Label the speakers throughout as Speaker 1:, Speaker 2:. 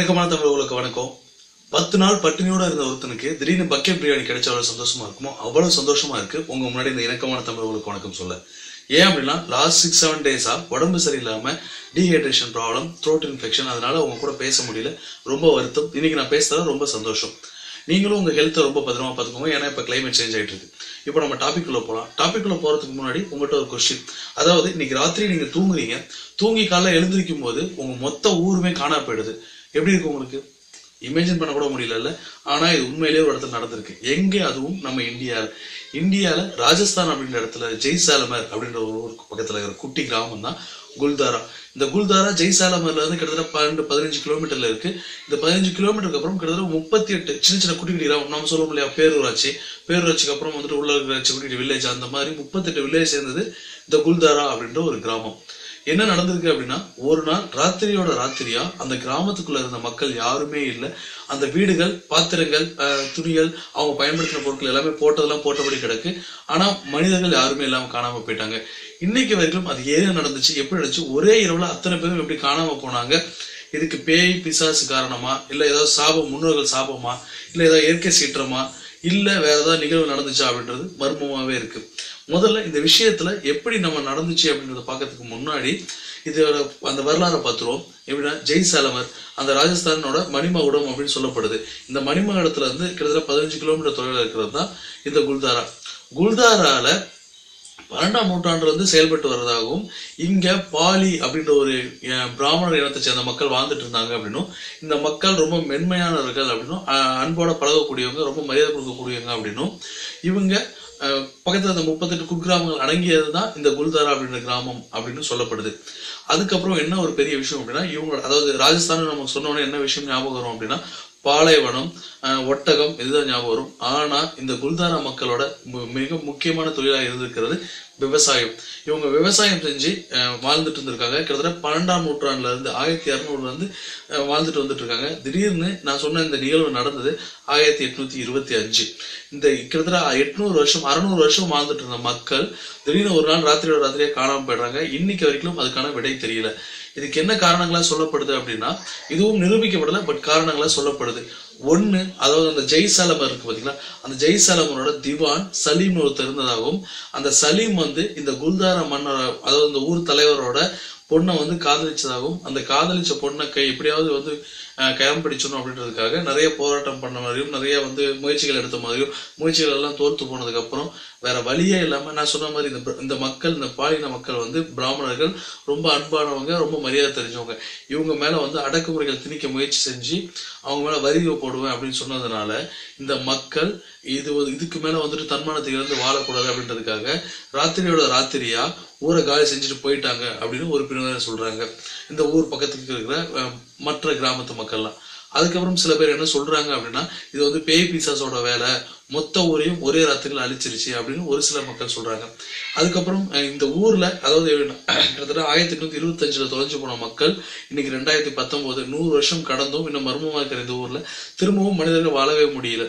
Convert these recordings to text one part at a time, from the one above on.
Speaker 1: இணக்கமான தமிழர்களுக்கு வணக்கம் பத்து நாள் பட்டினியோட இருந்த ஒருத்தனுக்கு திடீர்னு பக்கெட் பிரியாணி கிடைச்ச அவ்வளவு சந்தோஷமா இருக்குமோ அவ்வளவு சந்தோஷமா இருக்கு உங்க முன்னாடி இந்த இணக்கமான தமிழர்களுக்கு வணக்கம் சொல்ல ஏன் அப்படின்னா லாஸ்ட் சிக்ஸ் செவன் டேஸா உடம்பு சரியில்லாம டீஹைட்ரேஷன் ப்ராப்ளம் த்ரோட் இன்ஃபெக்ஷன் அதனால உங்க கூட பேச முடியல ரொம்ப வருத்தம் இன்னைக்கு நான் பேசுறது ரொம்ப சந்தோஷம் நீங்களும் உங்க ஹெல்த்தை ரொம்ப பத்திரமா பார்த்துக்கோங்க ஏன்னா இப்போ கிளைமேட் சேஞ்ச் ஆயிட்டு இருக்கு இப்போ நம்ம டாபிக் உள்ள போகலாம் டாபிக் உள்ள போறதுக்கு முன்னாடி உங்கள்கிட்ட ஒரு கொஸ்டின் அதாவது இன்னைக்கு ராத்திரி நீங்க தூங்குறீங்க தூங்கி காலைல எழுந்திருக்கும் போது உங்க மொத்த ஊருமே காணா போயிடுது எப்படி இருக்கு உங்களுக்கு இமேஜின் பண்ண கூட முடியல ஆனா இது உண்மையிலேயே ஒரு இடத்துல நடந்திருக்கு எங்க அதுவும் நம்ம இந்தியால இந்தியால ராஜஸ்தான் அப்படின்ற இடத்துல ஜெய்சாலமர் அப்படின்ற ஒரு ஊருக்கு பக்கத்துல இருக்கிற குட்டி கிராமம் தான் குல்தாரா இந்த குல்தாரா ஜெய்சாலமர்ல இருந்து கிட்டத்தட்ட பன்னெண்டு பதினஞ்சு கிலோமீட்டர்ல இருக்கு இந்த பதினஞ்சு கிலோமீட்டருக்கு அப்புறம் கிட்டத்தட்ட முப்பத்தி எட்டு சின்ன சின்ன குட்டி குட்டி கிராமம் நம்ம சொல்லுவோம் இல்லையா பேரூராட்சி பேரூராட்சிக்கு அப்புறம் வந்துட்டு உள்ள இருக்கிற குட்டி குட்டி வில்லேஜ் அந்த மாதிரி முப்பத்தெட்டு வில்லேஜ் சேர்ந்தது இந்த குல்தாரா அப்படின்ற ஒரு கிராமம் என்ன நடந்திருக்கு அப்படின்னா ஒரு நாள் ராத்திரியோட ராத்திரியா அந்த கிராமத்துக்குள்ள இருந்த மக்கள் யாருமே இல்லை அந்த வீடுகள் பாத்திரங்கள் அஹ், துணிகள் அவங்க பயன்படுத்தின பொருட்கள் எல்லாமே போட்டதெல்லாம் போட்டபடி கிடக்கு ஆனா மனிதர்கள் யாருமே இல்லாம காணாம போயிட்டாங்க இன்னைக்கு வரைக்கும் அது ஏன் நடந்துச்சு எப்படி நடந்துச்சு ஒரே இரவுல அத்தனை பேரும் எப்படி காணாம போனாங்க இதுக்கு பேய் பிசாசு காரணமா இல்ல ஏதாவது சாபம் முன்னோர்கள் சாபமா இல்ல ஏதாவது இயற்கை சீற்றமா இல்ல வேற ஏதாவது நிகழ்வு நடந்துச்சா அப்படின்றது மர்மமாவே இருக்கு முதல்ல இந்த விஷயத்துல எப்படி நம்ம நடந்துச்சு அப்படின்றத பார்க்கறதுக்கு முன்னாடி இதோட அந்த வரலாறை பார்த்துருவோம் எப்படின்னா ஜெய்சாலமர் அந்த ராஜஸ்தானோட மணிமகுடம் அப்படின்னு சொல்லப்படுது இந்த மணிமகுடத்துல இருந்து கிட்டத்தட்ட பதினஞ்சு கிலோமீட்டர் தொலைவில் இருக்கிறது தான் இந்த குல்தாரா குல்தாரால பன்னெண்டாம் நூற்றாண்டுல இருந்து செயல்பட்டு வர்றதாகவும் இங்க பாலி அப்படின்ற ஒரு அஹ், பிராமணர் இனத்தை சேர்ந்த மக்கள் வாழ்ந்துட்டு இருந்தாங்க அப்படின்னும் இந்த மக்கள் ரொம்ப மென்மையானவர்கள் அப்படின்னும் அஹ், அன்போட பழகக்கூடியவங்க ரொம்ப மரியாதை கொடுக்கக்கூடியவங்க அப்படின்னும் இவங்க அஹ், பக்கத்துல அந்த முப்பத்தெட்டு குக்கிராமங்கள் அடங்கியது தான் இந்த குல்தாரா அப்படின்ற கிராமம் அப்படின்னு சொல்லப்படுது அதுக்கப்புறம் என்ன ஒரு பெரிய விஷயம் அப்படின்னா இவங்களோட அதாவது ராஜஸ்தான் நம்ம சொன்னோன்னே என்ன விஷயம் ஞாபகம் வரும் அப்படின்னா பாலைவனம் அஹ், ஒட்டகம் இதுதான் ஞாபகம் வரும் ஆனா இந்த குல்தாரா மக்களோட மு- மிக முக்கியமான தொழிலா இருந்திருக்கிறது விவசாயம் இவங்க விவசாயம் செஞ்சு அஹ், வாழ்ந்துட்டு இருந்திருக்காங்க கிட்டத்தட்ட பன்னெண்டாம் நூற்றாண்டுல இருந்து ஆயிரத்தி இரநூறுல இருந்து அஹ், வாழ்ந்துட்டு வந்துட்டு இருக்காங்க திடீர்னு நான் சொன்ன இந்த நிகழ்வு நடந்தது ஆயிரத்தி எட்நூத்தி இருபத்தி அஞ்சு இந்த கிட்டத்தட்ட எட்நூறு வருஷம் அறுநூறு வருஷம் வாழ்ந்துட்டு இருந்த மக்கள் திடீர்னு ஒரு நாள் ராத்திரியோட ராத்திரியா காணாம போயிடுறாங்க இன்னைக்கு வரைக்கும் அதுக்கான விடை தெரியல இதுக்கு என்ன காரணங்களா சொல்லப்படுது அப்படின்னா இதுவும் நிரூபிக்கப்படல பட் காரணங்களா சொல்லப்படுது ஒண்ணு அதாவது அந்த ஜெய்சாலமர் இருக்கு பாத்தீங்களா அந்த ஜெய்சாலமரோட திவான் சலீம் ஒருத்தர் இருந்ததாகவும் அந்த சலீம் வந்து இந்த குல்தாரா மன்னர் அதாவது இந்த ஊர் தலைவரோட பொண்ணை வந்து காதலிச்சதாகவும் அந்த காதலிச்ச பொண்ணை கை எப்படியாவது வந்து அஹ், கயம் பிடிச்சணும் அப்படின்றதுக்காக நிறைய போராட்டம் பண்ண மாதிரியும் நிறைய வந்து முயற்சிகள் எடுத்த மாதிரியும் முயற்சிகள் எல்லாம் தோற்று போனதுக்கு அப்புறம் வேற வழியே இல்லாம நான் சொன்ன மாதிரி இந்த பிர- இந்த மக்கள் இந்த பாலின மக்கள் வந்து பிராமணர்கள் ரொம்ப அன்பானவங்க ரொம்ப மரியாதை தெரிஞ்சவங்க இவங்க மேல வந்து அடக்குமுறைகள் திணிக்க முயற்சி செஞ்சு அவங்க மேல வரி போடுவேன் அப்படின்னு சொன்னதுனால இந்த மக்கள் இது ஒரு- இதுக்கு மேல வந்துட்டு தன்மானத்தை இழந்து வாழக்கூடாது அப்படின்றதுக்காக ராத்திரியோட ராத்திரியா ஊரை காலி செஞ்சுட்டு போயிட்டாங்க அப்படின்னு ஒரு பிரிவினர் சொல்றாங்க இந்த ஊர் பக்கத்துக்கு இருக்கிற அஹ், மற்ற கிராமத்து மக்கள்லாம் அதுக்கப்புறம் சில பேர் என்ன சொல்றாங்க அப்படின்னா இது வந்து பேய் பிசாசோட வேலை மொத்த ஊரையும் ஒரே ராத்திரியில் அழிச்சிருச்சு அப்படின்னு ஒரு சில மக்கள் சொல்றாங்க அதுக்கப்புறம் அஹ், இந்த ஊர்ல அதாவது கிட்டத்தட்ட ஆயிரத்தி எட்நூத்தி இருபத்தஞ்சுல தொலைஞ்சு போன மக்கள் இன்னைக்கு ரெண்டாயிரத்தி பத்தொன்பது நூறு வருஷம் கடந்தும் இன்னும் மர்மமா இருக்கிற இந்த ஊர்ல திரும்பவும் மனிதர்கள் வாழவே முடியல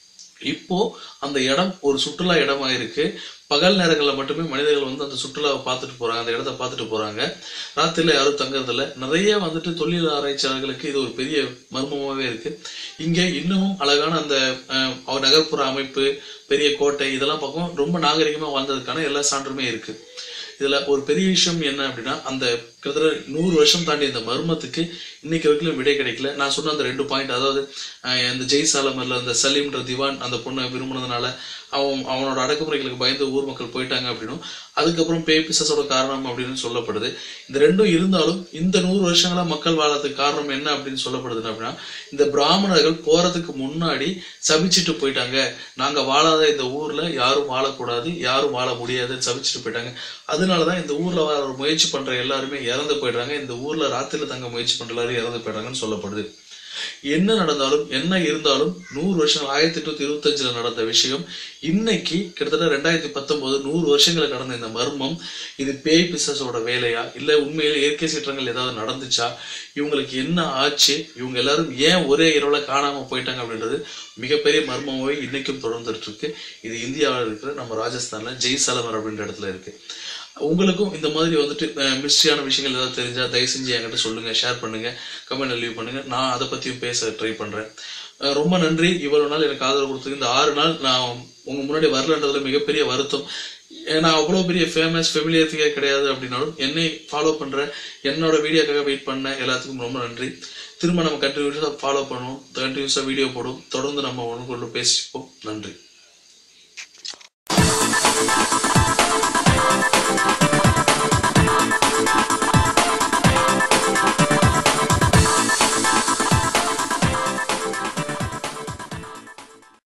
Speaker 1: இப்போ அந்த இடம் ஒரு சுற்றுலா இடமா இருக்கு பகல் நேரங்களில் மட்டுமே மனிதர்கள் வந்து அந்த சுற்றுலாவை பார்த்துட்டு போறாங்க அந்த இடத்த பார்த்துட்டு போறாங்க ராத்திரில யாரும் தங்குறது இல்ல நிறைய வந்துட்டு தொழில் ஆராய்ச்சியாளர்களுக்கு இது ஒரு பெரிய மர்மமாவே இருக்கு இங்க இன்னமும் அழகான அந்த அஹ், அவர் நகர்ப்புற அமைப்பு பெரிய கோட்டை இதெல்லாம் பார்க்கும் ரொம்ப நாகரிகமா வாழ்ந்ததுக்கான எல்லா சான்றுமே இருக்கு இதுல ஒரு பெரிய விஷயம் என்ன அப்படின்னா அந்த கிட்டத்தட்ட நூறு வருஷம் தாண்டி இந்த மர்மத்துக்கு இன்னைக்கு வரைக்கும் விடை கிடைக்கல நான் சொன்ன அந்த ரெண்டு பாயிண்ட் அதாவது அஹ், இந்த ஜெய்சாலமர்ல அந்த சலீம்ன்ற திவான் அந்த பொண்ணை விரும்பினதுனால அவன் அவனோட அடக்குமுறைகளுக்கு பயந்து ஊர் மக்கள் போயிட்டாங்க அப்படின்னும் அதுக்கப்புறம் பேய் பிசாசோட காரணம் அப்படின்னு சொல்லப்படுது இந்த ரெண்டும் இருந்தாலும் இந்த நூறு வருஷங்களா மக்கள் வாழறதுக்கு காரணம் என்ன அப்படின்னு சொல்லப்படுது அப்படின்னா இந்த பிராமணர்கள் போறதுக்கு முன்னாடி சபிச்சிட்டு போயிட்டாங்க நாங்க வாழாத இந்த ஊர்ல யாரும் வாழக்கூடாது யாரும் வாழ முடியாதுன்னு சபிச்சிட்டு போயிட்டாங்க அதனாலதான் இந்த ஊர்ல வாழ முயற்சி பண்ற எல்லாருமே இறந்து போயிடுறாங்க இந்த ஊர்ல ராத்திரில தங்க முயற்சி பண்ற எல்லாரும் இறந்து போயிடுறாங்கன்னு சொல்லப்படுது என்ன நடந்தாலும் என்ன இருந்தாலும் நூறு வருஷம் ஆயிரத்தி எட்நூத்தி இருபத்தஞ்சுல நடந்த விஷயம் இன்னைக்கு கிட்டத்தட்ட ரெண்டாயிரத்தி பத்தொன்பது நூறு வருஷங்களை கடந்த இந்த மர்மம் இது பேய் பிசாசோட வேலையா இல்ல உண்மையில இயற்கை சீற்றங்கள் ஏதாவது நடந்துச்சா இவங்களுக்கு என்ன ஆச்சு இவங்க எல்லாரும் ஏன் ஒரே இரவுல காணாம போயிட்டாங்க அப்படின்றது மிகப்பெரிய மர்மமாவே இன்னைக்கும் தொடர்ந்துட்டு இருக்கு இது இந்தியாவில் இருக்கிற நம்ம ராஜஸ்தான்ல ஜெய்சலமர் அப்படின்ற இடத்துல இருக்கு உங்களுக்கும் இந்த மாதிரி வந்துட்டு மிஸ்ட்ரியான விஷயங்கள் ஏதாவது தெரிஞ்சா தயவு செஞ்சு என்கிட்ட சொல்லுங்க ஷேர் பண்ணுங்க கமெண்ட்ல லீவ் பண்ணுங்க நான் அதை பத்தியும் பேச ட்ரை பண்றேன் அஹ் ரொம்ப நன்றி இவ்வளவு நாள் எனக்கு ஆதரவு கொடுத்தது இந்த ஆறு நாள் நான் உங்க முன்னாடி வரலன்றதுல மிகப்பெரிய வருத்தம் நான் அவ்வளோ பெரிய ஃபேமஸ் ஃபெமிலியரிட்டியே கிடையாது அப்படின்னாலும் என்னை ஃபாலோ பண்ற என்னோட வீடியோக்காக வெயிட் பண்ண எல்லாத்துக்கும் ரொம்ப நன்றி திரும்ப நம்ம கண்டினியூஸாக ஃபாலோ பண்ணுவோம் கண்டினியூஸாக வீடியோ போடும் தொடர்ந்து நம்ம ஒன்று கொண்டு பேசிப்போம் நன்றி